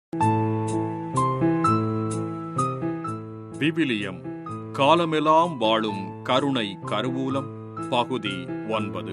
விவிலியம் காலமெல்லாம் வாழும் கருணை கருவூலம் பகுதி ஒன்பது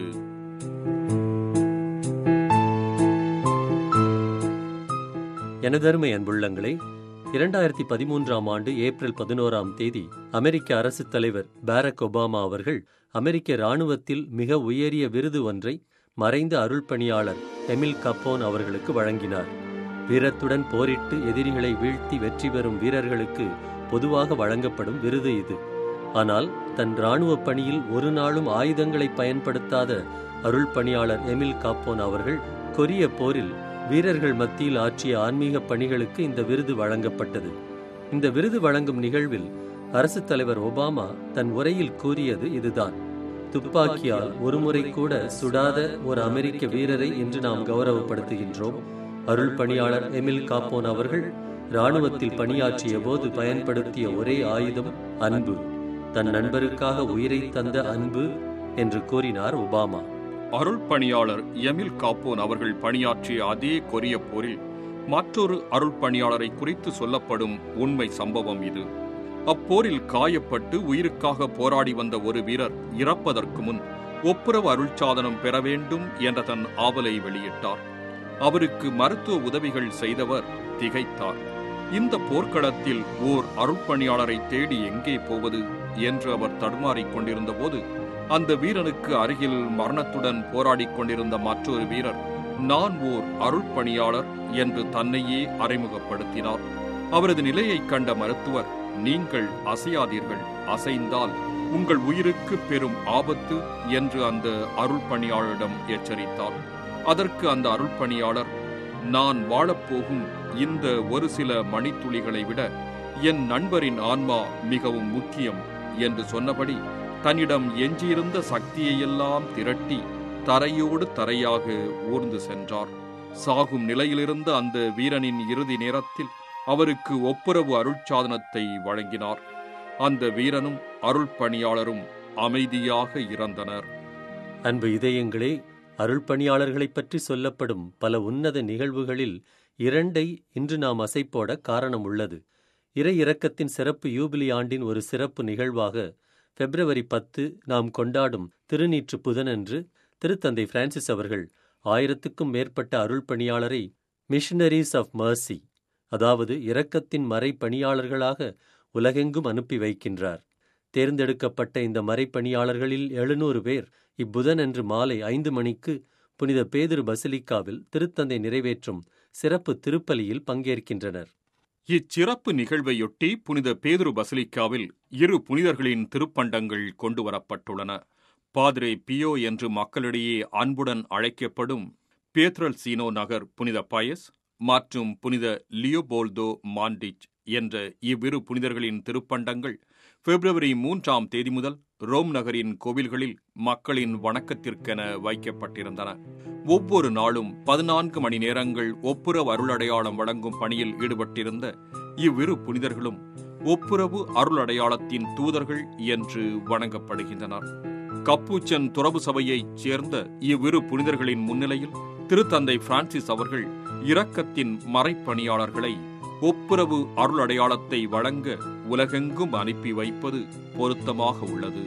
எனதருமை அன்புள்ளங்களே இரண்டாயிரத்தி பதிமூன்றாம் ஆண்டு ஏப்ரல் பதினோராம் தேதி அமெரிக்க அரசுத் தலைவர் பாரக் ஒபாமா அவர்கள் அமெரிக்க இராணுவத்தில் மிக உயரிய விருது ஒன்றை மறைந்த அருள்பணியாளர் எமில் கப்போன் அவர்களுக்கு வழங்கினார் வீரத்துடன் போரிட்டு எதிரிகளை வீழ்த்தி வெற்றி பெறும் வீரர்களுக்கு பொதுவாக வழங்கப்படும் விருது இது ஆனால் தன் இராணுவப் பணியில் ஒரு நாளும் ஆயுதங்களை பயன்படுத்தாத அருள்பணியாளர் எமில் காப்போன் அவர்கள் கொரிய போரில் வீரர்கள் மத்தியில் ஆற்றிய ஆன்மீக பணிகளுக்கு இந்த விருது வழங்கப்பட்டது இந்த விருது வழங்கும் நிகழ்வில் அரசுத் தலைவர் ஒபாமா தன் உரையில் கூறியது இதுதான் துப்பாக்கியால் ஒருமுறை கூட சுடாத ஒரு அமெரிக்க வீரரை இன்று நாம் கௌரவப்படுத்துகின்றோம் அருள் பணியாளர் எமில் காப்போன் அவர்கள் இராணுவத்தில் பணியாற்றிய போது பயன்படுத்திய ஒரே ஆயுதம் அன்பு தன் நண்பருக்காக உயிரை தந்த அன்பு என்று கூறினார் ஒபாமா அருள் பணியாளர் எமில் காப்போன் அவர்கள் பணியாற்றிய அதே கொரிய போரில் மற்றொரு அருள் பணியாளரை குறித்து சொல்லப்படும் உண்மை சம்பவம் இது அப்போரில் காயப்பட்டு உயிருக்காக போராடி வந்த ஒரு வீரர் இறப்பதற்கு முன் ஒப்புரவு அருள்சாதனம் பெற வேண்டும் என்ற தன் ஆவலை வெளியிட்டார் அவருக்கு மருத்துவ உதவிகள் செய்தவர் திகைத்தார் இந்த போர்க்களத்தில் ஓர் அருட்பணியாளரை தேடி எங்கே போவது என்று அவர் தடுமாறிக் கொண்டிருந்த போது அந்த வீரனுக்கு அருகில் மரணத்துடன் போராடிக் கொண்டிருந்த மற்றொரு வீரர் நான் ஓர் அருட்பணியாளர் என்று தன்னையே அறிமுகப்படுத்தினார் அவரது நிலையைக் கண்ட மருத்துவர் நீங்கள் அசையாதீர்கள் அசைந்தால் உங்கள் உயிருக்கு பெரும் ஆபத்து என்று அந்த அருள்பணியாளரிடம் எச்சரித்தார் அதற்கு அந்த அருள்பணியாளர் நான் வாழப்போகும் இந்த ஒரு சில மணித்துளிகளை விட என் நண்பரின் ஆன்மா மிகவும் முக்கியம் என்று சொன்னபடி தன்னிடம் எஞ்சியிருந்த சக்தியையெல்லாம் திரட்டி தரையோடு தரையாக ஊர்ந்து சென்றார் சாகும் நிலையிலிருந்த அந்த வீரனின் இறுதி நேரத்தில் அவருக்கு ஒப்புரவு அருட்சாதனத்தை வழங்கினார் அந்த வீரனும் அருள் பணியாளரும் அமைதியாக இறந்தனர் அன்பு இதயங்களே அருள்பணியாளர்களைப் பற்றி சொல்லப்படும் பல உன்னத நிகழ்வுகளில் இரண்டை இன்று நாம் அசைப்போட காரணம் உள்ளது இறை இரக்கத்தின் சிறப்பு யூபிலி ஆண்டின் ஒரு சிறப்பு நிகழ்வாக பிப்ரவரி பத்து நாம் கொண்டாடும் திருநீற்று புதனன்று திருத்தந்தை பிரான்சிஸ் அவர்கள் ஆயிரத்துக்கும் மேற்பட்ட அருள்பணியாளரை மிஷனரிஸ் ஆஃப் மர்சி அதாவது இரக்கத்தின் மறை பணியாளர்களாக உலகெங்கும் அனுப்பி வைக்கின்றார் தேர்ந்தெடுக்கப்பட்ட இந்த மறைப்பணியாளர்களில் எழுநூறு பேர் இப்புதனன்று மாலை ஐந்து மணிக்கு புனித பேதுரு பசிலிக்காவில் திருத்தந்தை நிறைவேற்றும் சிறப்பு திருப்பலியில் பங்கேற்கின்றனர் இச்சிறப்பு நிகழ்வையொட்டி புனித பேதுரு பசிலிக்காவில் இரு புனிதர்களின் திருப்பண்டங்கள் கொண்டு வரப்பட்டுள்ளன பாதிரே பியோ என்று மக்களிடையே அன்புடன் அழைக்கப்படும் பேத்ரல் சீனோ நகர் புனித பயஸ் மற்றும் புனித லியோபோல்தோ மாண்டிச் என்ற இவ்விரு புனிதர்களின் திருப்பண்டங்கள் பிப்ரவரி மூன்றாம் தேதி முதல் ரோம் நகரின் கோவில்களில் மக்களின் வணக்கத்திற்கென வைக்கப்பட்டிருந்தன ஒவ்வொரு நாளும் பதினான்கு மணி நேரங்கள் ஒப்புரவு அருளடையாளம் வழங்கும் பணியில் ஈடுபட்டிருந்த இவ்விரு புனிதர்களும் ஒப்புரவு அருளடையாளத்தின் தூதர்கள் என்று வணங்கப்படுகின்றனர் கப்பூச்சன் துறவு சபையைச் சேர்ந்த இவ்விரு புனிதர்களின் முன்னிலையில் திருத்தந்தை பிரான்சிஸ் அவர்கள் இரக்கத்தின் மறைப்பணியாளர்களை ஒப்புரவு அருள் அடையாளத்தை வழங்க உலகெங்கும் அனுப்பி வைப்பது பொருத்தமாக உள்ளது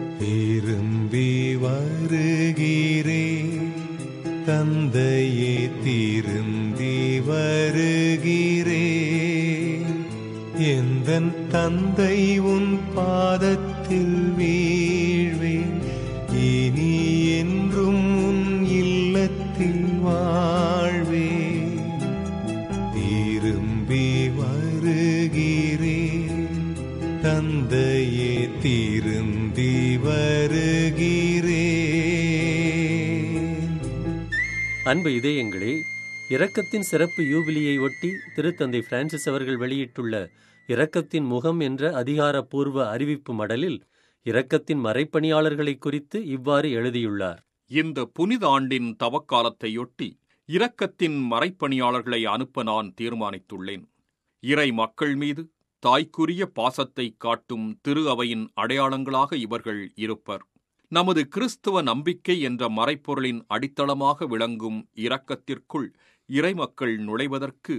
திரும்பி வருகிறே தந்தையே திரும்பி வருகிறே எந்தன் தந்தை உன் பாதத்தில் வீழ்வேன் இனி என்றும் உன் இல்லத்தில் வாழ்வேன் திரும்பி வருகிறேன் தந்தையே திரும்பி வருகிறேன் அன்பு இதயங்களே இரக்கத்தின் சிறப்பு யூபிலியை ஒட்டி திருத்தந்தை பிரான்சிஸ் அவர்கள் வெளியிட்டுள்ள இரக்கத்தின் முகம் என்ற அதிகாரப்பூர்வ அறிவிப்பு மடலில் இரக்கத்தின் மறைப்பணியாளர்களை குறித்து இவ்வாறு எழுதியுள்ளார் இந்த புனித ஆண்டின் தவக்காலத்தையொட்டி இரக்கத்தின் மறைப்பணியாளர்களை அனுப்ப நான் தீர்மானித்துள்ளேன் இறை மக்கள் மீது தாய்க்குரிய பாசத்தை காட்டும் திரு அவையின் அடையாளங்களாக இவர்கள் இருப்பர் நமது கிறிஸ்துவ நம்பிக்கை என்ற மறைப்பொருளின் அடித்தளமாக விளங்கும் இரக்கத்திற்குள் இறைமக்கள் நுழைவதற்கு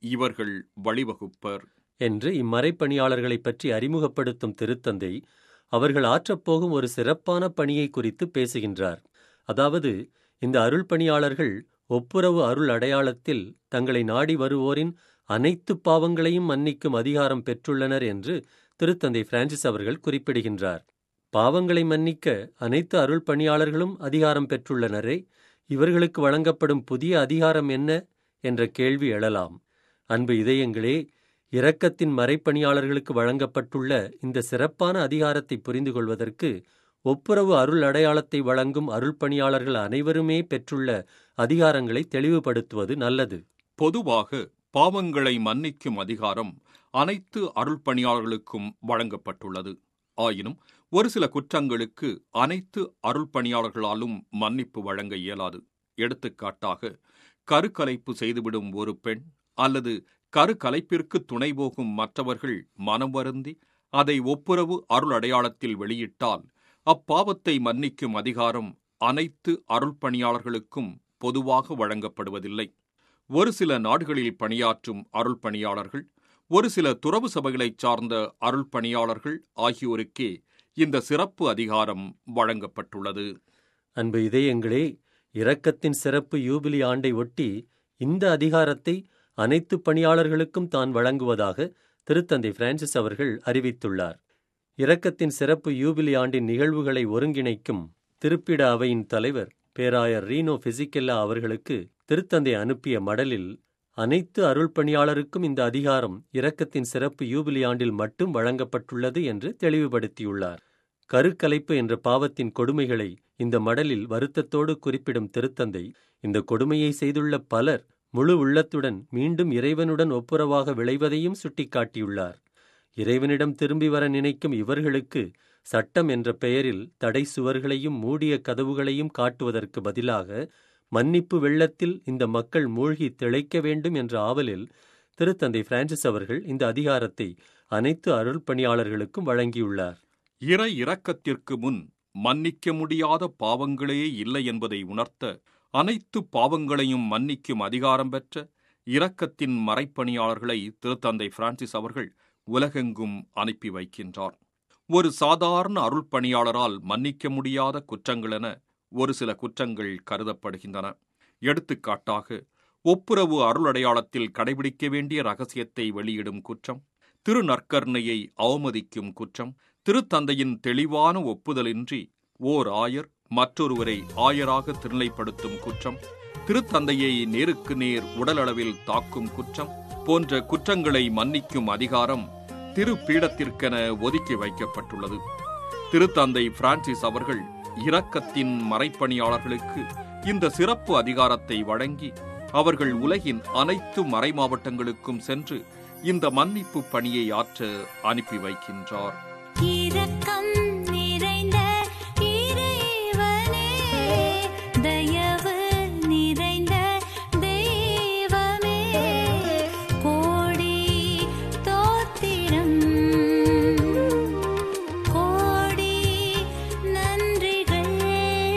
இவர்கள் வழிவகுப்பர் என்று இம்மறைப்பணியாளர்களைப் பற்றி அறிமுகப்படுத்தும் திருத்தந்தை அவர்கள் ஆற்றப்போகும் ஒரு சிறப்பான பணியை குறித்து பேசுகின்றார் அதாவது இந்த அருள் பணியாளர்கள் ஒப்புரவு அருள் அடையாளத்தில் தங்களை நாடி வருவோரின் அனைத்து பாவங்களையும் மன்னிக்கும் அதிகாரம் பெற்றுள்ளனர் என்று திருத்தந்தை பிரான்சிஸ் அவர்கள் குறிப்பிடுகின்றார் பாவங்களை மன்னிக்க அனைத்து அருள் பணியாளர்களும் அதிகாரம் பெற்றுள்ளனரே இவர்களுக்கு வழங்கப்படும் புதிய அதிகாரம் என்ன என்ற கேள்வி எழலாம் அன்பு இதயங்களே இரக்கத்தின் மறைப்பணியாளர்களுக்கு வழங்கப்பட்டுள்ள இந்த சிறப்பான அதிகாரத்தை புரிந்து கொள்வதற்கு ஒப்புரவு அருள் அடையாளத்தை வழங்கும் அருள் பணியாளர்கள் அனைவருமே பெற்றுள்ள அதிகாரங்களை தெளிவுபடுத்துவது நல்லது பொதுவாக பாவங்களை மன்னிக்கும் அதிகாரம் அனைத்து அருள் பணியாளர்களுக்கும் வழங்கப்பட்டுள்ளது ஆயினும் ஒரு சில குற்றங்களுக்கு அனைத்து அருள் பணியாளர்களாலும் மன்னிப்பு வழங்க இயலாது எடுத்துக்காட்டாக கருக்கலைப்பு செய்துவிடும் ஒரு பெண் அல்லது கருக்கலைப்பிற்கு துணை போகும் மற்றவர்கள் மனம் வருந்தி அதை ஒப்புரவு அருள் அடையாளத்தில் வெளியிட்டால் அப்பாவத்தை மன்னிக்கும் அதிகாரம் அனைத்து அருள் பணியாளர்களுக்கும் பொதுவாக வழங்கப்படுவதில்லை ஒரு சில நாடுகளில் பணியாற்றும் அருள் பணியாளர்கள் ஒரு சில துறவு சபைகளைச் சார்ந்த அருள் பணியாளர்கள் ஆகியோருக்கே இந்த சிறப்பு அதிகாரம் வழங்கப்பட்டுள்ளது அன்பு இதயங்களே இரக்கத்தின் சிறப்பு யூபிலி ஆண்டை ஒட்டி இந்த அதிகாரத்தை அனைத்து பணியாளர்களுக்கும் தான் வழங்குவதாக திருத்தந்தை பிரான்சிஸ் அவர்கள் அறிவித்துள்ளார் இரக்கத்தின் சிறப்பு யூபிலி ஆண்டின் நிகழ்வுகளை ஒருங்கிணைக்கும் திருப்பிட அவையின் தலைவர் பேராயர் ரீனோ பிசிக்கெல்லா அவர்களுக்கு திருத்தந்தை அனுப்பிய மடலில் அனைத்து அருள் பணியாளருக்கும் இந்த அதிகாரம் இரக்கத்தின் சிறப்பு யூபிலி ஆண்டில் மட்டும் வழங்கப்பட்டுள்ளது என்று தெளிவுபடுத்தியுள்ளார் கருக்கலைப்பு என்ற பாவத்தின் கொடுமைகளை இந்த மடலில் வருத்தத்தோடு குறிப்பிடும் திருத்தந்தை இந்த கொடுமையை செய்துள்ள பலர் முழு உள்ளத்துடன் மீண்டும் இறைவனுடன் ஒப்புரவாக விளைவதையும் சுட்டிக்காட்டியுள்ளார் இறைவனிடம் திரும்பி வர நினைக்கும் இவர்களுக்கு சட்டம் என்ற பெயரில் தடை சுவர்களையும் மூடிய கதவுகளையும் காட்டுவதற்கு பதிலாக மன்னிப்பு வெள்ளத்தில் இந்த மக்கள் மூழ்கி திளைக்க வேண்டும் என்ற ஆவலில் திருத்தந்தை பிரான்சிஸ் அவர்கள் இந்த அதிகாரத்தை அனைத்து அருள் பணியாளர்களுக்கும் வழங்கியுள்ளார் இறை இரக்கத்திற்கு முன் மன்னிக்க முடியாத பாவங்களே இல்லை என்பதை உணர்த்த அனைத்து பாவங்களையும் மன்னிக்கும் அதிகாரம் பெற்ற இரக்கத்தின் மறைப்பணியாளர்களை திருத்தந்தை பிரான்சிஸ் அவர்கள் உலகெங்கும் அனுப்பி வைக்கின்றார் ஒரு சாதாரண அருள் பணியாளரால் மன்னிக்க முடியாத குற்றங்களென ஒரு சில குற்றங்கள் கருதப்படுகின்றன எடுத்துக்காட்டாக ஒப்புரவு அருள் அடையாளத்தில் கடைபிடிக்க வேண்டிய ரகசியத்தை வெளியிடும் குற்றம் திரு நற்கருணையை அவமதிக்கும் குற்றம் திருத்தந்தையின் தெளிவான ஒப்புதலின்றி ஓர் ஆயர் மற்றொருவரை ஆயராக திருநிலைப்படுத்தும் குற்றம் திருத்தந்தையை நேருக்கு நேர் உடலளவில் தாக்கும் குற்றம் போன்ற குற்றங்களை மன்னிக்கும் அதிகாரம் திரு பீடத்திற்கென ஒதுக்கி வைக்கப்பட்டுள்ளது திருத்தந்தை பிரான்சிஸ் அவர்கள் இரக்கத்தின் மறைப்பணியாளர்களுக்கு இந்த சிறப்பு அதிகாரத்தை வழங்கி அவர்கள் உலகின் அனைத்து மறைமாவட்டங்களுக்கும் சென்று இந்த மன்னிப்பு பணியை ஆற்ற அனுப்பி வைக்கின்றார் இரக்கம் நிறைந்த இறைவனே தயவு நிறைந்த தெய்வமே கோடி தோத்திரம் கோடி நன்றிகள்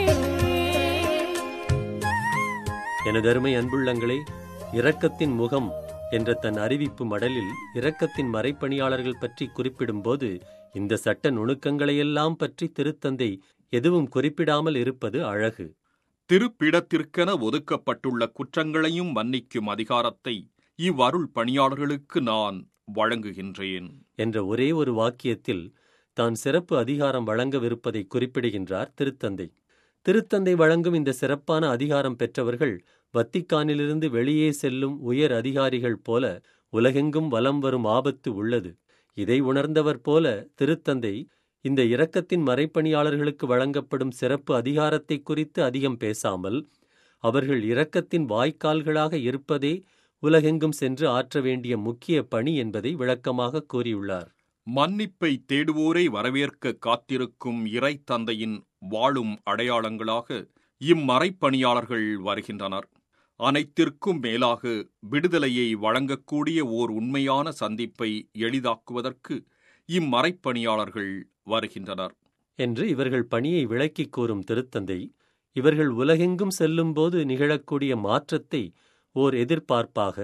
எனதருமை அன்புள்ளங்களே இரக்கத்தின் முகம் என்ற தன் அறிவிப்பு மடலில் இரக்கத்தின் மறைப்பணியாளர்கள் பற்றி குறிப்பிடும்போது இந்த சட்ட நுணுக்கங்களையெல்லாம் பற்றி திருத்தந்தை எதுவும் குறிப்பிடாமல் இருப்பது அழகு திருப்பிடத்திற்கென ஒதுக்கப்பட்டுள்ள குற்றங்களையும் மன்னிக்கும் அதிகாரத்தை இவ்வருள் பணியாளர்களுக்கு நான் வழங்குகின்றேன் என்ற ஒரே ஒரு வாக்கியத்தில் தான் சிறப்பு அதிகாரம் வழங்கவிருப்பதை குறிப்பிடுகின்றார் திருத்தந்தை திருத்தந்தை வழங்கும் இந்த சிறப்பான அதிகாரம் பெற்றவர்கள் வத்திக்கானிலிருந்து வெளியே செல்லும் உயர் அதிகாரிகள் போல உலகெங்கும் வலம் வரும் ஆபத்து உள்ளது இதை உணர்ந்தவர் போல திருத்தந்தை இந்த இரக்கத்தின் மறைப்பணியாளர்களுக்கு வழங்கப்படும் சிறப்பு அதிகாரத்தை குறித்து அதிகம் பேசாமல் அவர்கள் இரக்கத்தின் வாய்க்கால்களாக இருப்பதே உலகெங்கும் சென்று ஆற்ற வேண்டிய முக்கிய பணி என்பதை விளக்கமாக கூறியுள்ளார் மன்னிப்பை தேடுவோரை வரவேற்க காத்திருக்கும் இறை தந்தையின் வாழும் அடையாளங்களாக இம்மறைப்பணியாளர்கள் வருகின்றனர் அனைத்திற்கும் மேலாக விடுதலையை வழங்கக்கூடிய ஓர் உண்மையான சந்திப்பை எளிதாக்குவதற்கு இம்மறைப்பணியாளர்கள் வருகின்றனர் என்று இவர்கள் பணியை விளக்கிக் கூறும் திருத்தந்தை இவர்கள் உலகெங்கும் செல்லும்போது நிகழக்கூடிய மாற்றத்தை ஓர் எதிர்பார்ப்பாக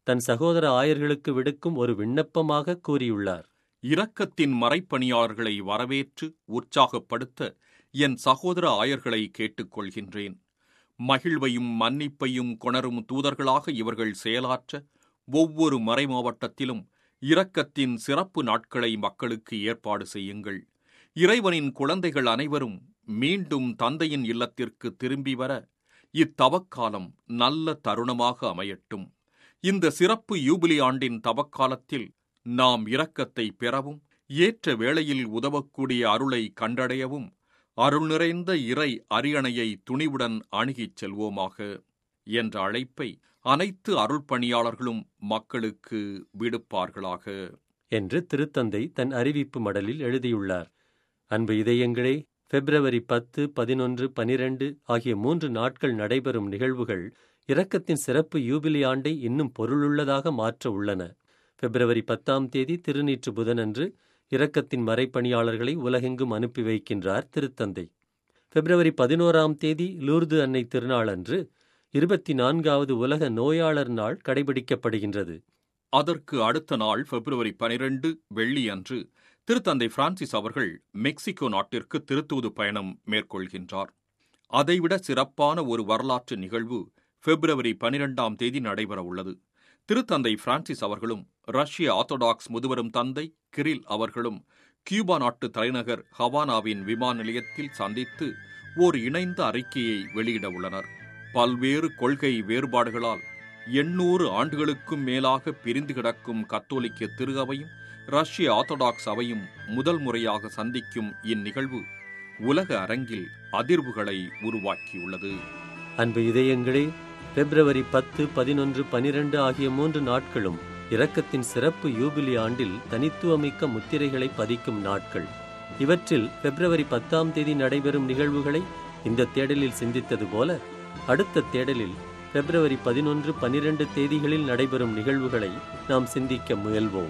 தன் சகோதர ஆயர்களுக்கு விடுக்கும் ஒரு விண்ணப்பமாக கூறியுள்ளார் இரக்கத்தின் மறைப்பணியாளர்களை வரவேற்று உற்சாகப்படுத்த என் சகோதர ஆயர்களை கேட்டுக்கொள்கின்றேன் மகிழ்வையும் மன்னிப்பையும் கொணரும் தூதர்களாக இவர்கள் செயலாற்ற ஒவ்வொரு மறைமாவட்டத்திலும் இரக்கத்தின் சிறப்பு நாட்களை மக்களுக்கு ஏற்பாடு செய்யுங்கள் இறைவனின் குழந்தைகள் அனைவரும் மீண்டும் தந்தையின் இல்லத்திற்கு திரும்பி வர இத்தவக்காலம் நல்ல தருணமாக அமையட்டும் இந்த சிறப்பு யூபிலி ஆண்டின் தவக்காலத்தில் நாம் இரக்கத்தை பெறவும் ஏற்ற வேளையில் உதவக்கூடிய அருளை கண்டடையவும் அருள் நிறைந்த இறை அரியணையை துணிவுடன் அணுகிச் செல்வோமாக என்ற அழைப்பை அனைத்து அருள் பணியாளர்களும் மக்களுக்கு விடுப்பார்களாக என்று திருத்தந்தை தன் அறிவிப்பு மடலில் எழுதியுள்ளார் அன்பு இதயங்களே பிப்ரவரி பத்து பதினொன்று பனிரெண்டு ஆகிய மூன்று நாட்கள் நடைபெறும் நிகழ்வுகள் இரக்கத்தின் சிறப்பு யூபிலி ஆண்டை இன்னும் பொருளுள்ளதாக மாற்ற உள்ளன பிப்ரவரி பத்தாம் தேதி திருநீற்று புதனன்று இரக்கத்தின் மறைப்பணியாளர்களை உலகெங்கும் அனுப்பி வைக்கின்றார் திருத்தந்தை பிப்ரவரி பதினோராம் தேதி லூர்து அன்னை திருநாளன்று இருபத்தி நான்காவது உலக நோயாளர் நாள் கடைபிடிக்கப்படுகின்றது அதற்கு அடுத்த நாள் பிப்ரவரி பனிரெண்டு வெள்ளி அன்று திருத்தந்தை பிரான்சிஸ் அவர்கள் மெக்சிகோ நாட்டிற்கு திருத்தூது பயணம் மேற்கொள்கின்றார் அதைவிட சிறப்பான ஒரு வரலாற்று நிகழ்வு பிப்ரவரி பனிரெண்டாம் தேதி நடைபெற உள்ளது திருத்தந்தை பிரான்சிஸ் அவர்களும் ரஷ்ய ஆர்த்தடாக்ஸ் முதுவரும் தந்தை கிரில் அவர்களும் கியூபா நாட்டு தலைநகர் ஹவானாவின் விமான நிலையத்தில் சந்தித்து ஓர் இணைந்த அறிக்கையை வெளியிட உள்ளனர் பல்வேறு கொள்கை வேறுபாடுகளால் எண்ணூறு ஆண்டுகளுக்கும் மேலாக பிரிந்து கிடக்கும் கத்தோலிக்க திரு அவையும் ரஷ்ய ஆர்த்தடாக்ஸ் அவையும் முதல் முறையாக சந்திக்கும் இந்நிகழ்வு உலக அரங்கில் அதிர்வுகளை உருவாக்கியுள்ளது அன்பு இதயங்களே பிப்ரவரி பத்து பதினொன்று பனிரெண்டு ஆகிய மூன்று நாட்களும் இரக்கத்தின் சிறப்பு யூபிலி ஆண்டில் தனித்துவமிக்க முத்திரைகளை பதிக்கும் நாட்கள் இவற்றில் பிப்ரவரி பத்தாம் தேதி நடைபெறும் நிகழ்வுகளை இந்த தேடலில் சிந்தித்தது போல அடுத்த தேடலில் பிப்ரவரி பதினொன்று பனிரெண்டு தேதிகளில் நடைபெறும் நிகழ்வுகளை நாம் சிந்திக்க முயல்வோம்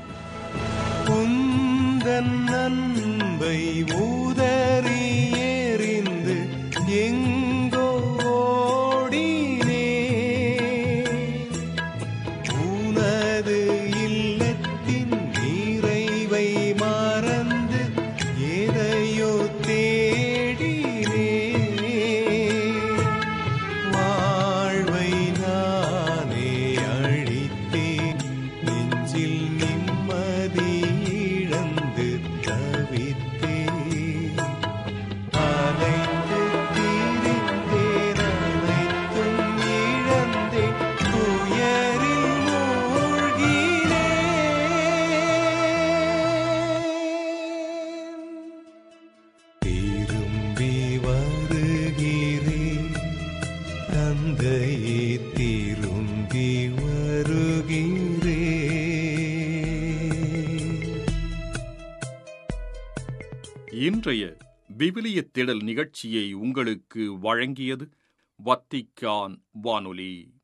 உந்தன் அன்பை ஊதறி எறிந்து எங்கோ ஓடினே உனது இல்லத்தின் நிறைவை மறந்து எதையோ தேடினே வாழ்வை நானே அழித்தேன் நெஞ்சில் நிம்மதி இழந்து தவித்தேன் அலைந்து திரிந்தேன் அனைத்தும் இழந்தேன் துயரில் மூழ்கினேன் திரும்பி வருகிறேன் தந்தையே திரும்பி வருகிறேன் இன்றைய விவிலிய தேடல் நிகழ்ச்சியை உங்களுக்கு வழங்கியது வத்திக்கான் வானொலி